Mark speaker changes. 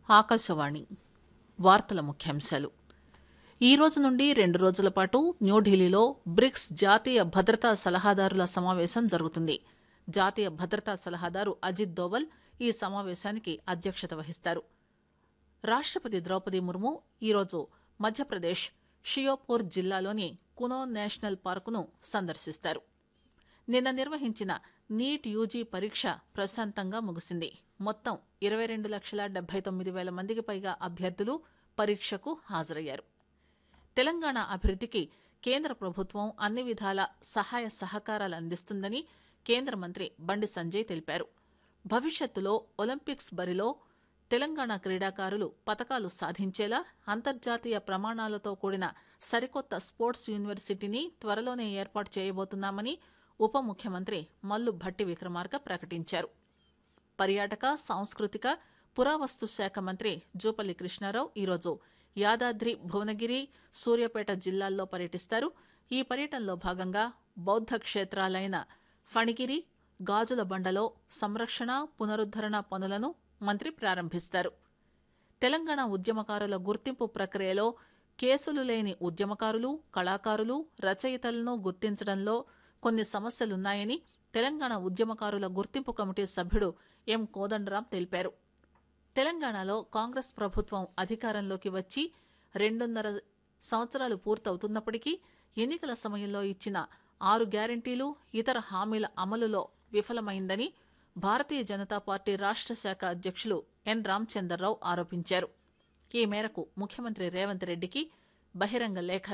Speaker 1: ఆకాశవాణి వార్తల ముఖ్యాంశాలు ఈ రోజు నుండి రెండు రోజుల పాటు న్యూఢిల్లీలో బ్రిక్స్ జాతీయ భద్రతా సలహాదారుల సమావేశం జరుగుతుంది జాతీయ భద్రతా సలహాదారు అజిత్ దోవల్ ఈ సమావేశానికి అధ్యక్షత వహిస్తారు రాష్టపతి ద్రౌపది ముర్ము ఈరోజు మధ్యప్రదేశ్ షియోపూర్ జిల్లాలోని కునో నేషనల్ పార్కును సందర్శిస్తారు నిన్న నిర్వహించిన నీట్ యూజీ పరీక్ష ప్రశాంతంగా ముగిసింది మొత్తం ఇరవై రెండు లక్షల డెబ్బై తొమ్మిది వేల మందికి పైగా అభ్యర్థులు పరీక్షకు హాజరయ్యారు తెలంగాణ అభివృద్ధికి కేంద్ర ప్రభుత్వం అన్ని విధాల సహాయ సహకారాలు అందిస్తుందని కేంద్ర మంత్రి బండి సంజయ్ తెలిపారు భవిష్యత్తులో ఒలింపిక్స్ బరిలో తెలంగాణ క్రీడాకారులు పతకాలు సాధించేలా అంతర్జాతీయ ప్రమాణాలతో కూడిన సరికొత్త స్పోర్ట్స్ యూనివర్సిటీని త్వరలోనే ఏర్పాటు చేయబోతున్నామని ఉప ముఖ్యమంత్రి మల్లు భట్టి విక్రమార్క ప్రకటించారు పర్యాటక సాంస్కృతిక పురావస్తు శాఖ మంత్రి జూపల్లి కృష్ణారావు ఈరోజు యాదాద్రి భువనగిరి సూర్యాపేట జిల్లాల్లో పర్యటిస్తారు ఈ పర్యటనలో భాగంగా బౌద్ధ క్షేత్రాలైన ఫణిగిరి గాజుల బండలో సంరక్షణ పునరుద్దరణ పనులను మంత్రి ప్రారంభిస్తారు తెలంగాణ ఉద్యమకారుల గుర్తింపు ప్రక్రియలో కేసులు లేని ఉద్యమకారులు కళాకారులు రచయితలను గుర్తించడంలో కొన్ని సమస్యలున్నాయని తెలంగాణ ఉద్యమకారుల గుర్తింపు కమిటీ సభ్యుడు ఎం కోదండరాం తెలిపారు తెలంగాణలో కాంగ్రెస్ ప్రభుత్వం అధికారంలోకి వచ్చి రెండున్నర సంవత్సరాలు పూర్తవుతున్నప్పటికీ ఎన్నికల సమయంలో ఇచ్చిన ఆరు గ్యారంటీలు ఇతర హామీల అమలులో విఫలమైందని భారతీయ జనతా పార్టీ రాష్ట్ర శాఖ అధ్యక్షులు ఎన్ రామచందర్రావు ఆరోపించారు ఈ మేరకు ముఖ్యమంత్రి రేవంత్ రెడ్డికి బహిరంగ లేఖ